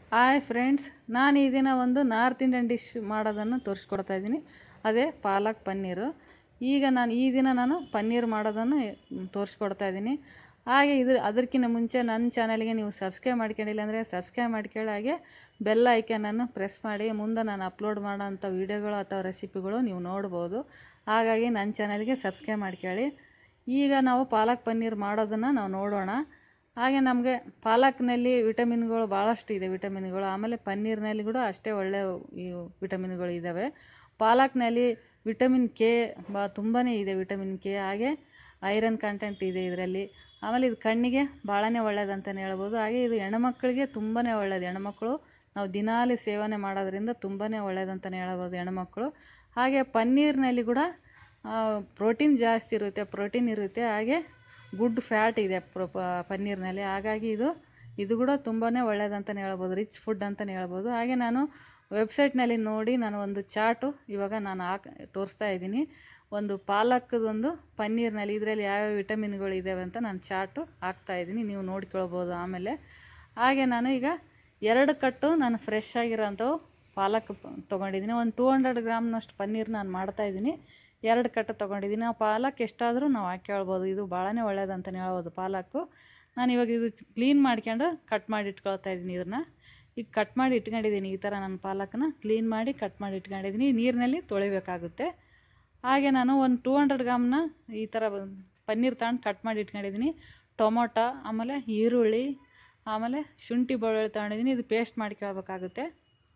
hi friends ನಾನು ಈ ದಿನ ಒಂದು ನಾರ್ತ್ ಇಂಡಿಯನ್ ಡಿಶ್ ಮಾಡೋದನ್ನು ತೋರಿಸ್ಕೊಡ್ತಾ ಇದ್ದೀನಿ ಅದೇ ಪಾಲಕ್ ಪನ್ನೀರು ಈಗ ನಾನು ಈ ದಿನ ನಾನು ಪನ್ನೀರ್ ಮಾಡೋದನ್ನು ತೋರಿಸ್ಕೊಡ್ತಾ ಇದ್ದೀನಿ ಹಾಗೆ ಇದು ಅದಕ್ಕಿಂತ ಮುಂಚೆ ನನ್ನ ಚಾನಲ್ಗೆ ನೀವು ಸಬ್ಸ್ಕ್ರೈಬ್ ಮಾಡ್ಕೊಂಡಿಲ್ಲ ಅಂದರೆ ಸಬ್ಸ್ಕ್ರೈಬ್ ಮಾಡ್ಕೊಳ್ಳಿ ಹಾಗೆ ಬೆಲ್ ಐಕನನ್ನು ಪ್ರೆಸ್ ಮಾಡಿ ಮುಂದೆ ನಾನು ಅಪ್ಲೋಡ್ ಮಾಡೋಂಥ ವೀಡಿಯೋಗಳು ಅಥವಾ ರೆಸಿಪಿಗಳು ನೀವು ನೋಡ್ಬೋದು ಹಾಗಾಗಿ ನನ್ನ ಚಾನಲ್ಗೆ ಸಬ್ಸ್ಕ್ರೈಬ್ ಮಾಡ್ಕೊಳ್ಳಿ ಈಗ ನಾವು ಪಾಲಕ್ ಪನ್ನೀರ್ ಮಾಡೋದನ್ನು ನಾವು ನೋಡೋಣ ಹಾಗೆ ನಮಗೆ ಪಾಲಕ್ನಲ್ಲಿ ವಿಟಮಿನ್ಗಳು ಭಾಳಷ್ಟು ಇದೆ ವಿಟಮಿನ್ಗಳು ಆಮೇಲೆ ಪನ್ನೀರ್ನಲ್ಲಿ ಕೂಡ ಅಷ್ಟೇ ಒಳ್ಳೆ ಈ ವಿಟಮಿನ್ಗಳು ಇದ್ದಾವೆ ಪಾಲಕ್ನಲ್ಲಿ ವಿಟಮಿನ್ ಕೆ ಬಾ ತುಂಬಾ ಇದೆ ವಿಟಮಿನ್ ಕೆ ಹಾಗೆ ಐರನ್ ಕಂಟೆಂಟ್ ಇದೆ ಇದರಲ್ಲಿ ಆಮೇಲೆ ಇದು ಕಣ್ಣಿಗೆ ಭಾಳನೇ ಒಳ್ಳೇದಂತಲೇ ಹೇಳ್ಬೋದು ಹಾಗೆ ಇದು ಹೆಣ್ಮಕ್ಳಿಗೆ ತುಂಬಾ ಒಳ್ಳೆಯದು ಹೆಣ್ಮಕ್ಳು ನಾವು ದಿನಾಲಿ ಸೇವನೆ ಮಾಡೋದ್ರಿಂದ ತುಂಬಾ ಒಳ್ಳೇದಂತಲೇ ಹೇಳ್ಬೋದು ಹೆಣ್ಮಕ್ಳು ಹಾಗೆ ಪನ್ನೀರ್ನಲ್ಲಿ ಕೂಡ ಪ್ರೋಟೀನ್ ಜಾಸ್ತಿ ಇರುತ್ತೆ ಪ್ರೋಟೀನ್ ಇರುತ್ತೆ ಹಾಗೆ ಗುಡ್ ಫ್ಯಾಟ್ ಇದೆ ಪ್ರ ಪನ್ನೀರ್ನಲ್ಲಿ ಹಾಗಾಗಿ ಇದು ಇದು ಕೂಡ ತುಂಬಾ ಒಳ್ಳೇದಂತಲೇ ಹೇಳ್ಬೋದು ರಿಚ್ ಫುಡ್ ಅಂತಲೇ ಹೇಳ್ಬೋದು ಹಾಗೆ ನಾನು ವೆಬ್ಸೈಟ್ನಲ್ಲಿ ನೋಡಿ ನಾನು ಒಂದು ಚಾಟು ಇವಾಗ ನಾನು ಹಾಕಿ ತೋರಿಸ್ತಾ ಇದ್ದೀನಿ ಒಂದು ಪಾಲಕ್ದೊಂದು ಪನ್ನೀರ್ನಲ್ಲಿ ಇದರಲ್ಲಿ ಯಾವ್ಯಾವ ವಿಟಮಿನ್ಗಳು ಇದ್ದಾವೆ ಅಂತ ನಾನು ಚಾಟು ಹಾಕ್ತಾ ಇದ್ದೀನಿ ನೀವು ನೋಡ್ಕೊಳ್ಬೋದು ಆಮೇಲೆ ಹಾಗೆ ನಾನು ಈಗ ಎರಡು ಕಟ್ಟು ನಾನು ಫ್ರೆಶ್ ಆಗಿರೋಂಥವು ಪಾಲಕ್ ತೊಗೊಂಡಿದ್ದೀನಿ ಒಂದು ಟೂ ಹಂಡ್ರೆಡ್ ಗ್ರಾಮ್ನಷ್ಟು ಪನ್ನೀರ್ ನಾನು ಮಾಡ್ತಾಯಿದ್ದೀನಿ ಎರಡು ಕಟ್ಟು ತೊಗೊಂಡಿದ್ದೀನಿ ಆ ಪಾಲಕ್ ಎಷ್ಟಾದರೂ ನಾವು ಹಾಕ್ಕೊಳ್ಬೋದು ಇದು ಭಾಳನೇ ಒಳ್ಳೇದಂತಲೇ ಹೇಳ್ಬೋದು ಪಾಲಕ್ಕು ನಾನು ಇವಾಗ ಇದು ಕ್ಲೀನ್ ಮಾಡ್ಕೊಂಡು ಕಟ್ ಮಾಡಿ ಇಟ್ಕೊಳ್ತಾ ಇದ್ದೀನಿ ಇದನ್ನು ಈಗ ಕಟ್ ಮಾಡಿ ಇಟ್ಕೊಂಡಿದ್ದೀನಿ ಈ ಥರ ನಾನು ಪಾಲಕನ್ನ ಕ್ಲೀನ್ ಮಾಡಿ ಕಟ್ ಮಾಡಿ ಇಟ್ಕೊಂಡಿದ್ದೀನಿ ನೀರಿನಲ್ಲಿ ತೊಳಿಬೇಕಾಗುತ್ತೆ ಹಾಗೆ ನಾನು ಒಂದು ಟೂ ಹಂಡ್ರೆಡ್ ಗ್ರಾಮ್ನ ಈ ಥರ ಪನ್ನೀರ್ ತಗೊಂಡು ಕಟ್ ಮಾಡಿ ಇಟ್ಕೊಂಡಿದ್ದೀನಿ ಟೊಮೊಟೊ ಆಮೇಲೆ ಈರುಳ್ಳಿ ಆಮೇಲೆ ಶುಂಠಿ ಬೆಳ್ಳುಳ್ಳಿ ತಗೊಂಡಿದ್ದೀನಿ ಇದು ಪೇಸ್ಟ್ ಮಾಡ್ಕೊಳ್ಬೇಕಾಗುತ್ತೆ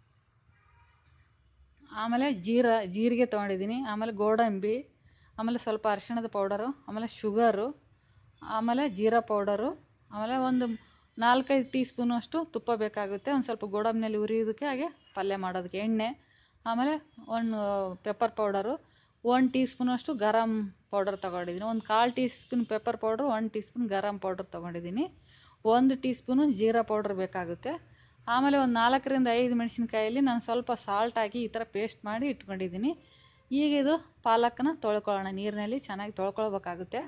ಆಮೇಲೆ ಜೀರ ಜೀರಿಗೆ ತೊಗೊಂಡಿದ್ದೀನಿ ಆಮೇಲೆ ಗೋಡಂಬಿ ಆಮೇಲೆ ಸ್ವಲ್ಪ ಅರಿಶಿಣದ ಪೌಡರು ಆಮೇಲೆ ಶುಗರು ಆಮೇಲೆ ಜೀರಾ ಪೌಡರು ಆಮೇಲೆ ಒಂದು ನಾಲ್ಕೈದು ಟೀ ಸ್ಪೂನಷ್ಟು ತುಪ್ಪ ಬೇಕಾಗುತ್ತೆ ಒಂದು ಸ್ವಲ್ಪ ಗೋಡಂಬಿನಲ್ಲಿ ಉರಿಯೋದಕ್ಕೆ ಹಾಗೆ ಪಲ್ಯ ಮಾಡೋದಕ್ಕೆ ಎಣ್ಣೆ ಆಮೇಲೆ ಒಂದು ಪೆಪ್ಪರ್ ಪೌಡರು ಒನ್ ಟೀ ಸ್ಪೂನಷ್ಟು ಗರಂ ಪೌಡರ್ ತೊಗೊಂಡಿದ್ದೀನಿ ಒಂದು ಕಾಲು teaspoon pepper powder one teaspoon garam powder ತೊಗೊಂಡಿದ್ದೀನಿ ಒಂದು ಟೀ ಸ್ಪೂನು ಜೀರಾ ಪೌಡ್ರ್ ಬೇಕಾಗುತ್ತೆ ಆಮೇಲೆ ಒಂದು ನಾಲ್ಕರಿಂದ ಐದು ಮೆಣಸಿನ್ಕಾಯಲ್ಲಿ ನಾನು ಸ್ವಲ್ಪ ಸಾಲ್ಟ್ ಹಾಕಿ ಈ ಥರ ಪೇಸ್ಟ್ ಮಾಡಿ ಇಟ್ಕೊಂಡಿದ್ದೀನಿ ಈಗ ಇದು ಪಾಲಕನ್ನ ತೊಳ್ಕೊಳ್ಳೋಣ ನೀರಿನಲ್ಲಿ ಚೆನ್ನಾಗಿ ತೊಳ್ಕೊಳ್ಬೇಕಾಗುತ್ತೆ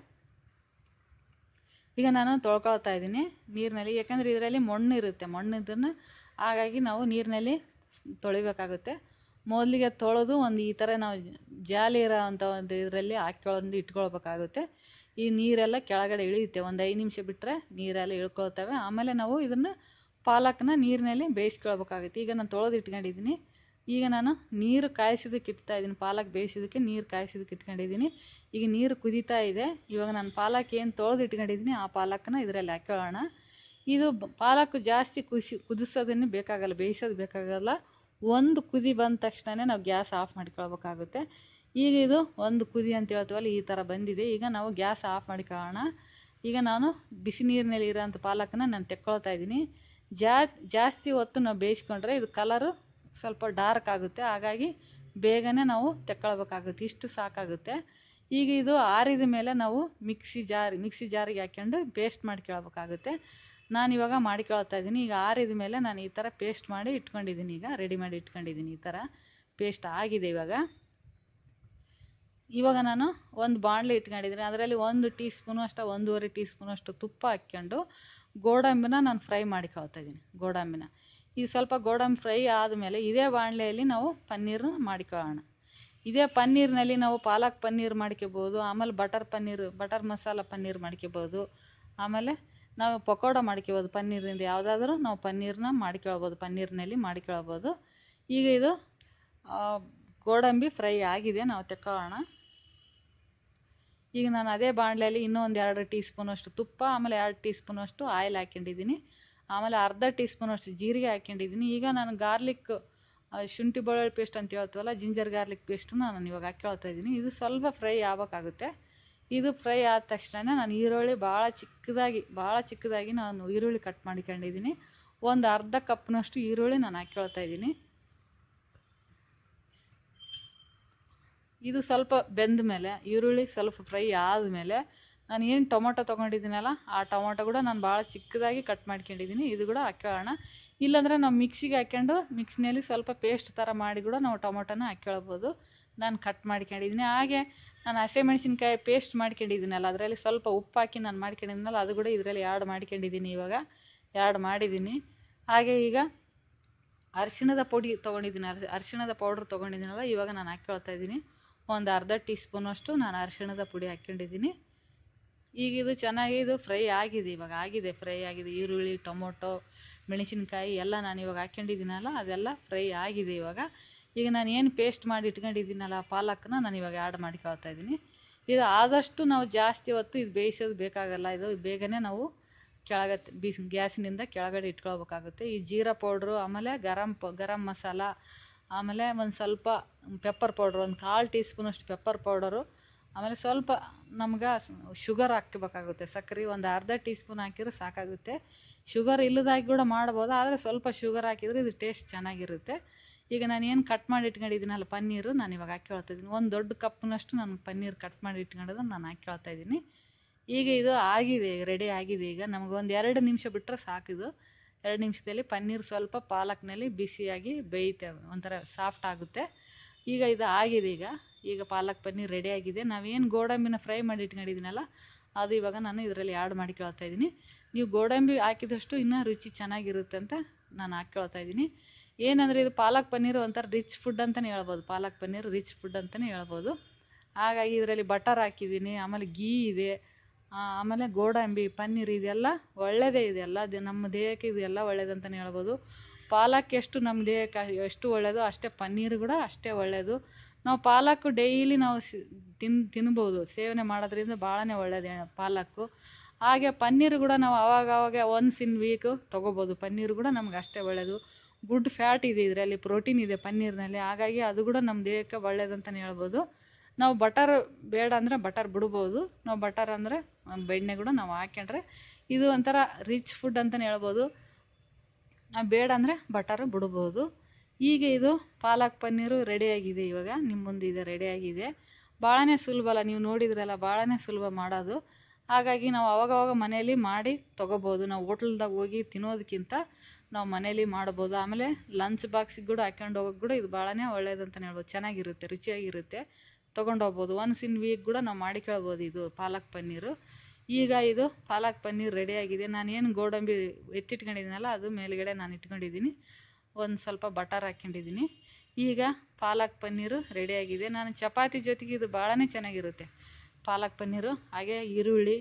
ಈಗ ನಾನು ತೊಳ್ಕೊಳ್ತಾ ಇದ್ದೀನಿ ನೀರಿನಲ್ಲಿ ಯಾಕಂದರೆ ಇದರಲ್ಲಿ ಮಣ್ಣು ಇರುತ್ತೆ ಮಣ್ಣು ಇದನ್ನು ಹಾಗಾಗಿ ನಾವು ನೀರಿನಲ್ಲಿ ತೊಳಿಬೇಕಾಗುತ್ತೆ ಮೊದಲಿಗೆ ತೊಳೆದು ಒಂದು ಈ ಥರ ನಾವು ಜಾಲಿ ಇರೋ ಅಂಥ ಒಂದು ಇದರಲ್ಲಿ ಹಾಕ್ಕೊಂಡು ಇಟ್ಕೊಳ್ಬೇಕಾಗುತ್ತೆ ಈ ನೀರೆಲ್ಲ ಕೆಳಗಡೆ ಇಳಿಯುತ್ತೆ ಒಂದು ಐದು ನಿಮಿಷ ಬಿಟ್ಟರೆ ನೀರೆಲ್ಲ ಇಳ್ಕೊಳ್ತವೆ ಆಮೇಲೆ ನಾವು ಇದನ್ನು ಪಾಲಕ್ನ ನೀರಿನಲ್ಲಿ ಬೇಯಿಸ್ಕೊಳ್ಬೇಕಾಗುತ್ತೆ ಈಗ ನಾನು ತೊಳೆದು ಇಟ್ಕೊಂಡಿದ್ದೀನಿ ಈಗ ನಾನು ನೀರು ಕಾಯಿಸೋದಕ್ಕೆ ಇಡ್ತಾ ಇದ್ದೀನಿ ಪಾಲಕ್ ಬೇಯಿಸೋದಕ್ಕೆ ನೀರು ಕಾಯಿಸೋದಕ್ಕೆ ಇಟ್ಕೊಂಡಿದ್ದೀನಿ ಈಗ ನೀರು ಕುದೀತಾ ಇದೆ ಇವಾಗ ನಾನು ಪಾಲಕ್ ಏನು ತೊಳೆದು ಇಟ್ಕೊಂಡಿದ್ದೀನಿ ಆ ಪಾಲಕ್ನ ಇದರಲ್ಲಿ ಹಾಕೊಳ್ಳೋಣ ಇದು ಪಾಲಕ್ ಜಾಸ್ತಿ ಕುದಿಸಿ ಕುದಿಸೋದನ್ನು ಬೇಕಾಗಲ್ಲ ಬೇಯಿಸೋದು ಬೇಕಾಗಲ್ಲ ಒಂದು ಕುದಿ ಬಂದ ತಕ್ಷಣ ನಾವು ಗ್ಯಾಸ್ ಆಫ್ ಮಾಡ್ಕೊಳ್ಬೇಕಾಗುತ್ತೆ ಈಗ ಇದು ಒಂದು ಕುದಿ ಅಂತ ಹೇಳ್ತೀವಲ್ಲ ಈ ಥರ ಬಂದಿದೆ ಈಗ ನಾವು ಗ್ಯಾಸ್ ಆಫ್ ಮಾಡ್ಕೊಳ್ಳೋಣ ಈಗ ನಾನು ಬಿಸಿ ನೀರಿನಲ್ಲಿ ಇರೋಂಥ ಪಾಲಕನ್ನ ನಾನು ತೆಕ್ಕೊಳ್ತಾ ಇದ್ದೀನಿ ಜಾ ಜಾಸ್ತಿ ಹೊತ್ತು ನಾವು ಬೇಯಿಸ್ಕೊಂಡ್ರೆ ಇದು ಕಲರು ಸ್ವಲ್ಪ ಡಾರ್ಕ್ ಆಗುತ್ತೆ ಹಾಗಾಗಿ ಬೇಗನೆ ನಾವು ತೆಕ್ಕೊಳ್ಬೇಕಾಗುತ್ತೆ ಇಷ್ಟು ಸಾಕಾಗುತ್ತೆ ಈಗ ಇದು ಆರಿದ ಮೇಲೆ ನಾವು ಮಿಕ್ಸಿ ಜಾರ್ ಮಿಕ್ಸಿ ಜಾರಿಗೆ ಹಾಕ್ಕೊಂಡು ಪೇಸ್ಟ್ ಮಾಡ್ಕೊಳ್ಬೇಕಾಗುತ್ತೆ ನಾನು ಇವಾಗ ಮಾಡ್ಕೊಳ್ತಾ ಇದ್ದೀನಿ ಈಗ ಆರಿದ ಮೇಲೆ ನಾನು ಈ ಥರ ಪೇಸ್ಟ್ ಮಾಡಿ ಇಟ್ಕೊಂಡಿದ್ದೀನಿ ಈಗ ರೆಡಿ ಮಾಡಿ ಇಟ್ಕೊಂಡಿದ್ದೀನಿ ಈ ಥರ ಪೇಸ್ಟ್ ಆಗಿದೆ ಇವಾಗ ಇವಾಗ ನಾನು ಒಂದು ಬಾಣಲೆ ಇಟ್ಕೊಂಡಿದ್ದೀನಿ ಅದರಲ್ಲಿ ಒಂದು ಟೀ ಸ್ಪೂನು ಅಷ್ಟು ಒಂದೂವರೆ ಟೀ ಸ್ಪೂನಷ್ಟು ತುಪ್ಪ ಹಾಕ್ಕೊಂಡು ಗೋಡಂಬಿನ ನಾನು ಫ್ರೈ ಮಾಡಿಕೊಳ್ತಾ ಇದ್ದೀನಿ ಗೋಡಂಬಿನ ಈ ಸ್ವಲ್ಪ ಗೋಡಂಬಿ ಫ್ರೈ ಆದಮೇಲೆ ಇದೇ ಬಾಣಲೆಯಲ್ಲಿ ನಾವು ಪನ್ನೀರನ್ನ ಮಾಡಿಕೊಳ್ಳೋಣ ಇದೇ ಪನ್ನೀರ್ನಲ್ಲಿ ನಾವು ಪಾಲಕ್ ಪನ್ನೀರ್ ಮಾಡ್ಕೋಬೋದು ಆಮೇಲೆ ಬಟರ್ ಪನ್ನೀರ್ ಬಟರ್ ಮಸಾಲ ಪನ್ನೀರ್ ಮಾಡ್ಕೋಬೋದು ಆಮೇಲೆ ನಾವು ಪಕೋಡ ಮಾಡ್ಕೋಬೋದು ಪನ್ನೀರಿಂದ ಯಾವುದಾದ್ರೂ ನಾವು ಪನ್ನೀರನ್ನ ಮಾಡ್ಕೊಳ್ಬೋದು ಪನ್ನೀರ್ನಲ್ಲಿ ಮಾಡ್ಕೊಳ್ಬೋದು ಈಗ ಇದು ಗೋಡಂಬಿ ಫ್ರೈ ಆಗಿದೆ ನಾವು ತೆಕ್ಕೊಳ್ಳೋಣ ಈಗ ನಾನು ಅದೇ ಬಾಣಲೆಯಲ್ಲಿ ಇನ್ನೂ ಒಂದು ಎರಡು ಟೀ ಸ್ಪೂನಷ್ಟು ತುಪ್ಪ ಆಮೇಲೆ ಎರಡು ಟೀ ಸ್ಪೂನಷ್ಟು ಆಯಿಲ್ ಹಾಕ್ಕೊಂಡಿದ್ದೀನಿ ಆಮೇಲೆ ಅರ್ಧ ಟೀ ಸ್ಪೂನಷ್ಟು ಜೀರಿಗೆ ಹಾಕ್ಕೊಂಡಿದ್ದೀನಿ ಈಗ ನಾನು ಗಾರ್ಲಿಕ್ ಶುಂಠಿ ಬೆಳ್ಳುಳ್ಳಿ ಪೇಸ್ಟ್ ಅಂತ ಹೇಳ್ತೀವಲ್ಲ ಜಿಂಜರ್ ಗಾರ್ಲಿಕ್ ಪೇಸ್ಟನ್ನ ನಾನು ಇವಾಗ ಹಾಕ್ಕೊಳ್ತಾ ಇದ್ದೀನಿ ಇದು ಸ್ವಲ್ಪ ಫ್ರೈ ಆಗಬೇಕಾಗುತ್ತೆ ಇದು ಫ್ರೈ ಆದ ತಕ್ಷಣ ನಾನು ಈರುಳ್ಳಿ ಭಾಳ ಚಿಕ್ಕದಾಗಿ ಭಾಳ ಚಿಕ್ಕದಾಗಿ ನಾನು ಈರುಳ್ಳಿ ಕಟ್ ಮಾಡ್ಕೊಂಡಿದ್ದೀನಿ ಒಂದು ಅರ್ಧ ಕಪ್ನಷ್ಟು ಈರುಳ್ಳಿ ನಾನು ಹಾಕ್ಕೊಳ್ತಾ ಇದ್ದೀನಿ ಇದು ಸ್ವಲ್ಪ ಬೆಂದ ಮೇಲೆ ಈರುಳ್ಳಿ ಸ್ವಲ್ಪ ಫ್ರೈ ಆದಮೇಲೆ ನಾನು ಏನು ಟೊಮೊಟೊ ತೊಗೊಂಡಿದ್ದೀನಲ್ಲ ಆ ಟೊಮೊಟೊ ಕೂಡ ನಾನು ಭಾಳ ಚಿಕ್ಕದಾಗಿ ಕಟ್ ಮಾಡ್ಕೊಂಡಿದ್ದೀನಿ ಇದು ಕೂಡ ಹಾಕ್ಕೊಳ್ಳೋಣ ಇಲ್ಲಾಂದರೆ ನಾವು ಮಿಕ್ಸಿಗೆ ಹಾಕ್ಕೊಂಡು ಮಿಕ್ಸಿನಲ್ಲಿ ಸ್ವಲ್ಪ ಪೇಸ್ಟ್ ಥರ ಮಾಡಿ ಕೂಡ ನಾವು ಟೊಮೊಟೊನ ಹಾಕ್ಕೊಳ್ಬೋದು ನಾನು ಕಟ್ ಮಾಡ್ಕೊಂಡಿದ್ದೀನಿ ಹಾಗೆ ನಾನು ಹಸಿಮೆಣ್ಸಿನ್ಕಾಯಿ ಪೇಸ್ಟ್ ಮಾಡ್ಕೊಂಡಿದ್ದೀನಲ್ಲ ಅದರಲ್ಲಿ ಸ್ವಲ್ಪ ಉಪ್ಪು ಹಾಕಿ ನಾನು ಮಾಡ್ಕೊಂಡಿದ್ದೀನಲ್ಲ ಅದು ಕೂಡ ಇದರಲ್ಲಿ ಆ್ಯಡ್ ಮಾಡ್ಕೊಂಡಿದ್ದೀನಿ ಇವಾಗ ಆ್ಯಡ್ ಮಾಡಿದ್ದೀನಿ ಹಾಗೆ ಈಗ ಅರಿಶಿಣದ ಪುಡಿ ತೊಗೊಂಡಿದ್ದೀನಿ ಅರ್ಶಿ ಅರಿಶಿಣದ ಪೌಡ್ರ್ ತೊಗೊಂಡಿದ್ದೀನಲ್ಲ ಇವಾಗ ನಾನು ಹಾಕ್ಕೊಳ್ತಾ ಇದ್ದೀನಿ ಒಂದು ಅರ್ಧ ಟೀ ಸ್ಪೂನಷ್ಟು ನಾನು ಅರಿಶಿಣದ ಪುಡಿ ಹಾಕ್ಕೊಂಡಿದ್ದೀನಿ ಈಗ ಇದು ಚೆನ್ನಾಗಿ ಇದು ಫ್ರೈ ಆಗಿದೆ ಇವಾಗ ಆಗಿದೆ ಫ್ರೈ ಆಗಿದೆ ಈರುಳ್ಳಿ ಟೊಮೊಟೊ ಮೆಣಸಿನ್ಕಾಯಿ ಎಲ್ಲ ನಾನು ಇವಾಗ ಹಾಕ್ಕೊಂಡಿದ್ದೀನಲ್ಲ ಅದೆಲ್ಲ ಫ್ರೈ ಆಗಿದೆ ಇವಾಗ ಈಗ ನಾನು ಏನು ಪೇಸ್ಟ್ ಮಾಡಿ ಇಟ್ಕೊಂಡಿದ್ದೀನಲ್ಲ ಪಾಲಕ್ನ ನಾನು ಇವಾಗ ಆ್ಯಡ್ ಮಾಡ್ಕೊಳ್ತಾ ಇದ್ದೀನಿ ಇದು ಆದಷ್ಟು ನಾವು ಜಾಸ್ತಿ ಹೊತ್ತು ಇದು ಬೇಯಿಸೋದು ಬೇಕಾಗಲ್ಲ ಇದು ಬೇಗನೆ ನಾವು ಕೆಳಗೆ ಬಿಸಿ ಗ್ಯಾಸಿನಿಂದ ಕೆಳಗಡೆ ಇಟ್ಕೊಳ್ಬೇಕಾಗುತ್ತೆ ಈ ಜೀರಾ ಪೌಡ್ರು ಆಮೇಲೆ ಗರಂ ಪ ಗರಂ ಮಸಾಲ ಆಮೇಲೆ ಒಂದು ಸ್ವಲ್ಪ ಪೆಪ್ಪರ್ ಪೌಡ್ರು ಒಂದು ಕಾಲು ಟೀ ಸ್ಪೂನಷ್ಟು ಪೆಪ್ಪರ್ ಪೌಡರು ಆಮೇಲೆ ಸ್ವಲ್ಪ ನಮ್ಗೆ ಶುಗರ್ ಹಾಕ್ಬೇಕಾಗುತ್ತೆ ಸಕ್ಕರೆ ಒಂದು ಅರ್ಧ ಟೀ ಸ್ಪೂನ್ ಹಾಕಿದ್ರೆ ಸಾಕಾಗುತ್ತೆ ಶುಗರ್ ಇಲ್ಲದಾಗಿ ಕೂಡ ಮಾಡ್ಬೋದು ಆದರೆ ಸ್ವಲ್ಪ ಶುಗರ್ ಹಾಕಿದರೆ ಇದು ಟೇಸ್ಟ್ ಚೆನ್ನಾಗಿರುತ್ತೆ ಈಗ ನಾನು ಏನು ಕಟ್ ಮಾಡಿ ಇಟ್ಕೊಂಡಿದ್ದೀನಲ್ಲ ಪನ್ನೀರು ನಾನು ಇವಾಗ ಹಾಕ್ಕೊಳ್ತಾ ಇದ್ದೀನಿ ಒಂದು ದೊಡ್ಡ ಕಪ್ನಷ್ಟು ನಾನು ಪನ್ನೀರ್ ಕಟ್ ಮಾಡಿ ಇಟ್ಕೊಂಡಿದ್ದು ನಾನು ಹಾಕ್ಕೊಳ್ತಾ ಇದ್ದೀನಿ ಈಗ ಇದು ಆಗಿದೆ ರೆಡಿ ಆಗಿದೆ ಈಗ ನಮಗೆ ಒಂದು ಎರಡು ನಿಮಿಷ ಬಿಟ್ಟರೆ ಸಾಕಿದು ಎರಡು ನಿಮಿಷದಲ್ಲಿ ಪನ್ನೀರ್ ಸ್ವಲ್ಪ ಪಾಲಕ್ನಲ್ಲಿ ಬಿಸಿಯಾಗಿ ಬೇಯುತ್ತೆ ಒಂಥರ ಸಾಫ್ಟ್ ಆಗುತ್ತೆ ಈಗ ಇದು ಆಗಿದೆ ಈಗ ಈಗ ಪಾಲಕ್ ಪನ್ನೀರ್ ರೆಡಿ ಆಗಿದೆ ನಾವೇನು ಗೋಡಂಬಿನ ಫ್ರೈ ಮಾಡಿ ಇಟ್ಕೊಂಡಿದ್ದೀನಲ್ಲ ಅದು ಇವಾಗ ನಾನು ಇದರಲ್ಲಿ ಆ್ಯಡ್ ಮಾಡಿಕೊಳ್ತಾ ಇದ್ದೀನಿ ನೀವು ಗೋಡಂಬಿ ಹಾಕಿದಷ್ಟು ಇನ್ನೂ ರುಚಿ ಚೆನ್ನಾಗಿರುತ್ತೆ ಅಂತ ನಾನು ಹಾಕ್ಕೊಳ್ತಾ ಇದ್ದೀನಿ ಏನಂದರೆ ಇದು ಪಾಲಕ್ ಪನ್ನೀರು ಒಂಥರ ರಿಚ್ ಫುಡ್ ಅಂತಲೇ ಹೇಳ್ಬೋದು ಪಾಲಕ್ ಪನ್ನೀರ್ ರಿಚ್ ಫುಡ್ ಅಂತಲೇ ಹೇಳ್ಬೋದು ಹಾಗಾಗಿ ಇದರಲ್ಲಿ ಬಟರ್ ಹಾಕಿದ್ದೀನಿ ಆಮೇಲೆ ಗೀ ಇದೆ ಆಮೇಲೆ ಗೋಡಂಬಿ ಪನ್ನೀರ್ ಇದೆಲ್ಲ ಒಳ್ಳೆಯದೇ ಇದೆ ಎಲ್ಲ ಅದು ನಮ್ಮ ದೇಹಕ್ಕೆ ಇದೆಲ್ಲ ಒಳ್ಳೇದಂತಲೇ ಹೇಳ್ಬೋದು ಪಾಲಕ್ ಎಷ್ಟು ನಮ್ಮ ದೇಹಕ್ಕೆ ಎಷ್ಟು ಒಳ್ಳೆಯದು ಅಷ್ಟೇ ಪನ್ನೀರು ಕೂಡ ಅಷ್ಟೇ ಒಳ್ಳೆಯದು ನಾವು ಪಾಲಕ್ಕು ಡೈಲಿ ನಾವು ಸಿ ತಿನ್ ತಿನ್ಬೋದು ಸೇವನೆ ಮಾಡೋದ್ರಿಂದ ಭಾಳನೇ ಒಳ್ಳೆಯದು ಪಾಲಕ್ಕು ಹಾಗೆ ಪನ್ನೀರು ಕೂಡ ನಾವು ಆವಾಗ ಆವಾಗ ಒನ್ಸ್ ಇನ್ ವೀಕು ತೊಗೋಬೋದು ಪನ್ನೀರು ಕೂಡ ನಮ್ಗೆ ಅಷ್ಟೇ ಒಳ್ಳೆಯದು ಗುಡ್ ಫ್ಯಾಟ್ ಇದೆ ಇದರಲ್ಲಿ ಪ್ರೋಟೀನ್ ಇದೆ ಪನ್ನೀರ್ನಲ್ಲಿ ಹಾಗಾಗಿ ಅದು ಕೂಡ ನಮ್ಮ ದೇಹಕ್ಕೆ ಒಳ್ಳೇದಂತಲೇ ಹೇಳ್ಬೋದು ನಾವು ಬಟರ್ ಬೇಡ ಅಂದರೆ ಬಟರ್ ಬಿಡ್ಬೋದು ನಾವು ಬಟರ್ ಅಂದರೆ ಬೆಣ್ಣೆ ಕೂಡ ನಾವು ಹಾಕ್ಕೊಂಡ್ರೆ ಇದು ಒಂಥರ ರಿಚ್ ಫುಡ್ ಅಂತಲೇ ಹೇಳ್ಬೋದು ನಾವು ಬೇಡ ಅಂದರೆ ಬಟರ್ ಬಿಡ್ಬೋದು ಈಗ ಇದು ಪಾಲಕ್ ಪನ್ನೀರು ರೆಡಿಯಾಗಿದೆ ಇವಾಗ ನಿಮ್ಮ ಮುಂದೆ ಇದೆ ರೆಡಿಯಾಗಿದೆ ಭಾಳನೇ ಸುಲಭ ಅಲ್ಲ ನೀವು ನೋಡಿದ್ರಲ್ಲ ಭಾಳನೇ ಸುಲಭ ಮಾಡೋದು ಹಾಗಾಗಿ ನಾವು ಅವಾಗವಾಗ ಮನೆಯಲ್ಲಿ ಮಾಡಿ ತೊಗೋಬೋದು ನಾವು ಹೋಟ್ಲ್ದಾಗ ಹೋಗಿ ತಿನ್ನೋದಕ್ಕಿಂತ ನಾವು ಮನೇಲಿ ಮಾಡ್ಬೋದು ಆಮೇಲೆ ಲಂಚ್ ಬಾಕ್ಸಿಗೆ ಕೂಡ ಹಾಕ್ಕೊಂಡು ಹೋಗೋಕೆ ಕೂಡ ಇದು ಭಾಳನೇ ಒಳ್ಳೇದಂತಲೇ ಹೇಳ್ಬೋದು ಚೆನ್ನಾಗಿರುತ್ತೆ ರುಚಿಯಾಗಿರುತ್ತೆ ತೊಗೊಂಡು ಹೋಗ್ಬೋದು ಒನ್ಸ್ ಇನ್ ವೀಕ್ ಕೂಡ ನಾವು ಮಾಡಿಕೊಳ್ಬೋದು ಇದು ಪಾಲಕ್ ಪನ್ನೀರು ಈಗ ಇದು ಪಾಲಕ್ ಪನ್ನೀರ್ ರೆಡಿಯಾಗಿದೆ ನಾನು ಏನು ಗೋಡಂಬಿ ಎತ್ತಿಟ್ಕೊಂಡಿದ್ದೀನಲ್ಲ ಅದು ಮೇಲುಗಡೆ ನಾನು ಇಟ್ಕೊಂಡಿದ್ದೀನಿ ಒಂದು ಸ್ವಲ್ಪ ಬಟರ್ ಹಾಕ್ಕೊಂಡಿದ್ದೀನಿ ಈಗ ಪಾಲಕ್ ಪನ್ನೀರು ರೆಡಿಯಾಗಿದೆ ನಾನು ಚಪಾತಿ ಜೊತೆಗೆ ಇದು ಭಾಳನೇ ಚೆನ್ನಾಗಿರುತ್ತೆ ಪಾಲಕ್ ಪನ್ನೀರು ಹಾಗೆ ಈರುಳ್ಳಿ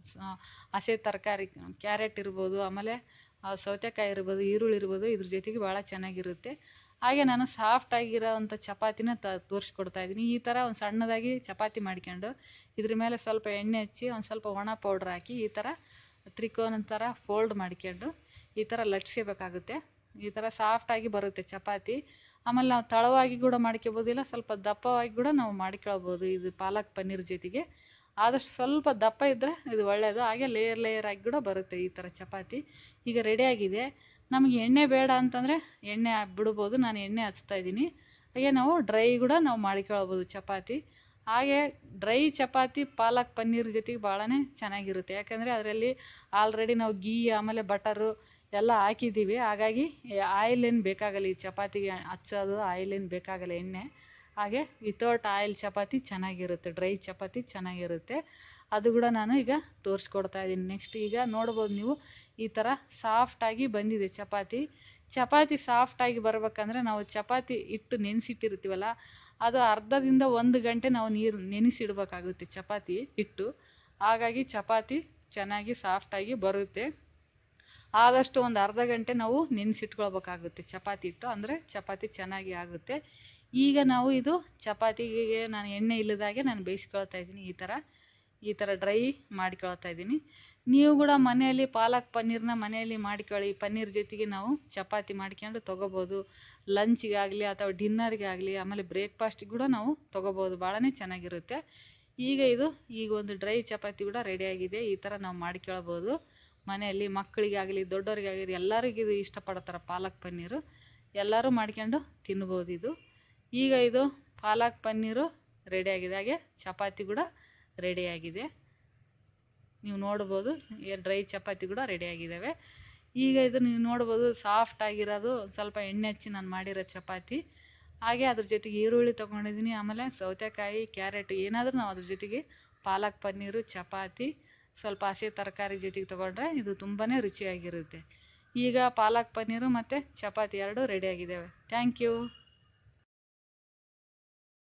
ಹಸೆ ತರಕಾರಿ ಕ್ಯಾರೆಟ್ ಇರ್ಬೋದು ಆಮೇಲೆ ಸೌತೆಕಾಯಿ ಇರ್ಬೋದು ಈರುಳ್ಳಿ ಇರ್ಬೋದು ಇದ್ರ ಜೊತೆಗೆ ಭಾಳ ಚೆನ್ನಾಗಿರುತ್ತೆ ಹಾಗೆ ನಾನು ಸಾಫ್ಟ್ ಆಗಿರೋವಂಥ ಚಪಾತಿನ ತ ತೋರಿಸ್ಕೊಡ್ತಾ ಇದ್ದೀನಿ ಈ ಥರ ಒಂದು ಸಣ್ಣದಾಗಿ ಚಪಾತಿ ಮಾಡ್ಕೊಂಡು ಇದ್ರ ಮೇಲೆ ಸ್ವಲ್ಪ ಎಣ್ಣೆ ಹಚ್ಚಿ ಒಂದು ಸ್ವಲ್ಪ ಒಣ ಪೌಡ್ರ್ ಹಾಕಿ ಈ ಥರ ತ್ರಿಕೋನ ಥರ ಫೋಲ್ಡ್ ಮಾಡ್ಕೊಂಡು ಈ ಥರ ಲಟ್ಸ್ಕೋಬೇಕಾಗುತ್ತೆ ಈ ಥರ ಸಾಫ್ಟಾಗಿ ಬರುತ್ತೆ ಚಪಾತಿ ಆಮೇಲೆ ನಾವು ತಳವಾಗಿ ಕೂಡ ಮಾಡ್ಕೊಬೋದು ಇಲ್ಲ ಸ್ವಲ್ಪ ದಪ್ಪವಾಗಿ ಕೂಡ ನಾವು ಮಾಡ್ಕೊಳ್ಬೋದು ಇದು ಪಾಲಕ್ ಪನ್ನೀರ್ ಜೊತೆಗೆ ಆದಷ್ಟು ಸ್ವಲ್ಪ ದಪ್ಪ ಇದ್ದರೆ ಇದು ಒಳ್ಳೆಯದು ಹಾಗೆ ಲೇಯರ್ ಲೇಯರ್ ಆಗಿ ಕೂಡ ಬರುತ್ತೆ ಈ ಥರ ಚಪಾತಿ ಈಗ ರೆಡಿಯಾಗಿದೆ ನಮಗೆ ಎಣ್ಣೆ ಬೇಡ ಅಂತಂದರೆ ಎಣ್ಣೆ ಬಿಡ್ಬೋದು ನಾನು ಎಣ್ಣೆ ಹಚ್ತಾ ಇದ್ದೀನಿ ಹಾಗೆ ನಾವು ಡ್ರೈ ಕೂಡ ನಾವು ಮಾಡ್ಕೊಳ್ಬೋದು ಚಪಾತಿ ಹಾಗೆ ಡ್ರೈ ಚಪಾತಿ ಪಾಲಕ್ ಪನ್ನೀರ್ ಜೊತೆಗೆ ಭಾಳನೇ ಚೆನ್ನಾಗಿರುತ್ತೆ ಯಾಕಂದರೆ ಅದರಲ್ಲಿ ಆಲ್ರೆಡಿ ನಾವು ಗೀ ಆಮೇಲೆ ಬಟರು ಎಲ್ಲ ಹಾಕಿದ್ದೀವಿ ಹಾಗಾಗಿ ಆಯಿಲ್ ಏನು ಬೇಕಾಗಲ್ಲ ಈ ಚಪಾತಿಗೆ ಹಚ್ಚೋದು ಆಯಿಲ್ ಏನು ಬೇಕಾಗಲ್ಲ ಎಣ್ಣೆ ಹಾಗೆ ವಿತೌಟ್ ಆಯಿಲ್ ಚಪಾತಿ ಚೆನ್ನಾಗಿರುತ್ತೆ ಡ್ರೈ ಚಪಾತಿ ಚೆನ್ನಾಗಿರುತ್ತೆ ಅದು ಕೂಡ ನಾನು ಈಗ ತೋರಿಸ್ಕೊಡ್ತಾ ಇದ್ದೀನಿ ನೆಕ್ಸ್ಟ್ ಈಗ ನೋಡ್ಬೋದು ನೀವು ಈ ಥರ ಸಾಫ್ಟಾಗಿ ಬಂದಿದೆ ಚಪಾತಿ ಚಪಾತಿ ಸಾಫ್ಟಾಗಿ ಬರ್ಬೇಕಂದ್ರೆ ನಾವು ಚಪಾತಿ ಹಿಟ್ಟು ನೆನೆಸಿಟ್ಟಿರ್ತೀವಲ್ಲ ಅದು ಅರ್ಧದಿಂದ ಒಂದು ಗಂಟೆ ನಾವು ನೀರು ನೆನೆಸಿಡ್ಬೇಕಾಗುತ್ತೆ ಚಪಾತಿ ಹಿಟ್ಟು ಹಾಗಾಗಿ ಚಪಾತಿ ಚೆನ್ನಾಗಿ ಸಾಫ್ಟಾಗಿ ಬರುತ್ತೆ ಆದಷ್ಟು ಒಂದು ಅರ್ಧ ಗಂಟೆ ನಾವು ನೆನೆಸಿಟ್ಕೊಳ್ಬೇಕಾಗುತ್ತೆ ಚಪಾತಿ ಹಿಟ್ಟು ಅಂದರೆ ಚಪಾತಿ ಚೆನ್ನಾಗಿ ಆಗುತ್ತೆ ಈಗ ನಾವು ಇದು ಚಪಾತಿಗೆ ನಾನು ಎಣ್ಣೆ ಇಲ್ಲದಾಗೆ ನಾನು ಬೇಯಿಸ್ಕೊಳ್ತಾ ಇದ್ದೀನಿ ಈ ಥರ ಈ ಥರ ಡ್ರೈ ಮಾಡ್ಕೊಳ್ತಾ ಇದ್ದೀನಿ ನೀವು ಕೂಡ ಮನೆಯಲ್ಲಿ ಪಾಲಕ್ ಪನ್ನೀರ್ನ ಮನೆಯಲ್ಲಿ ಮಾಡ್ಕೊಳ್ಳಿ ಪನ್ನೀರ್ ಜೊತೆಗೆ ನಾವು ಚಪಾತಿ ಮಾಡ್ಕೊಂಡು ತೊಗೋಬೋದು ಲಂಚಿಗಾಗಲಿ ಅಥವಾ ಡಿನ್ನರ್ಗೆ ಆಗಲಿ ಆಮೇಲೆ ಬ್ರೇಕ್ಫಾಸ್ಟಿಗೆ ಕೂಡ ನಾವು ತೊಗೋಬೋದು ಭಾಳನೇ ಚೆನ್ನಾಗಿರುತ್ತೆ ಈಗ ಇದು ಈಗ ಒಂದು ಡ್ರೈ ಚಪಾತಿ ಕೂಡ ರೆಡಿಯಾಗಿದೆ ಈ ಥರ ನಾವು ಮಾಡ್ಕೊಳ್ಬೋದು ಮನೆಯಲ್ಲಿ ಮಕ್ಕಳಿಗಾಗಲಿ ದೊಡ್ಡವರಿಗಾಗಲಿ ಎಲ್ಲರಿಗೂ ಇದು ಇಷ್ಟಪಡ್ತಾರೆ ಪಾಲಕ್ ಪನ್ನೀರು ಎಲ್ಲರೂ ಮಾಡ್ಕೊಂಡು ತಿನ್ಬೋದು ಇದು ಈಗ ಇದು ಪಾಲಕ್ ಪನ್ನೀರು ರೆಡಿಯಾಗಿದೆ ಹಾಗೆ ಚಪಾತಿ ಕೂಡ ರೆಡಿಯಾಗಿದೆ ನೀವು ನೋಡ್ಬೋದು ಡ್ರೈ ಚಪಾತಿ ಕೂಡ ರೆಡಿಯಾಗಿದ್ದಾವೆ ಈಗ ಇದು ನೀವು ನೋಡ್ಬೋದು ಸಾಫ್ಟ್ ಆಗಿರೋದು ಸ್ವಲ್ಪ ಎಣ್ಣೆ ಹಚ್ಚಿ ನಾನು ಮಾಡಿರೋ ಚಪಾತಿ ಹಾಗೆ ಅದ್ರ ಜೊತೆಗೆ ಈರುಳ್ಳಿ ತೊಗೊಂಡಿದ್ದೀನಿ ಆಮೇಲೆ ಸೌತೆಕಾಯಿ ಕ್ಯಾರೆಟ್ ಏನಾದರೂ ನಾವು ಅದ್ರ ಜೊತೆಗೆ ಪಾಲಕ್ ಪನ್ನೀರು ಚಪಾತಿ ಸ್ವಲ್ಪ ಹಸಿ ತರಕಾರಿ ಜೊತೆಗೆ ತೊಗೊಂಡ್ರೆ ಇದು ತುಂಬಾ ರುಚಿಯಾಗಿರುತ್ತೆ ಈಗ ಪಾಲಕ್ ಪನ್ನೀರು ಮತ್ತು ಚಪಾತಿ ಎರಡು ರೆಡಿಯಾಗಿದ್ದಾವೆ ಥ್ಯಾಂಕ್ ಯು